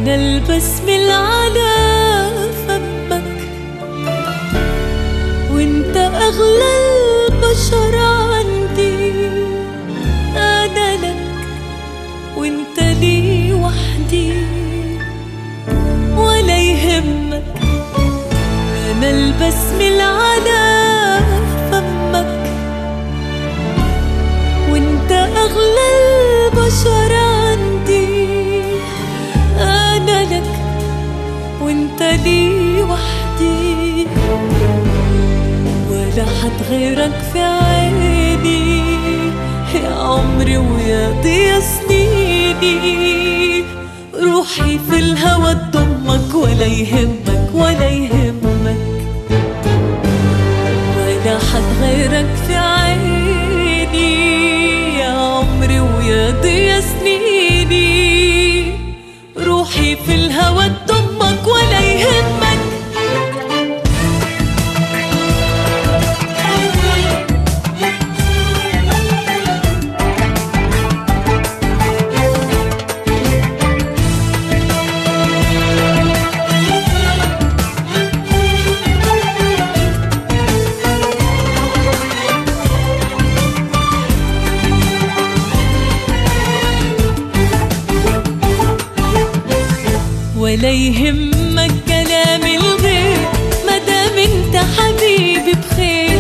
أنا البسمة على فمك وانت أغلى البشر عندي أنا لك وانت لي وحدي ولا يهمك أنا البسمة على فمك وانت أغلى البشر عندي أنا لك وانت لي وحدي ولا حد غيرك في عيني يا عمري ويا ضيا سنيني روحي في الهوى تضمك ولا يهمك ولا يهمك ولا حد غيرك في عيني يا عمري ويا ضيا سنيني روحي في الهوى تضمك ولا يهمك ولا يهمك كلام الغير مدام انت حبيبي بخير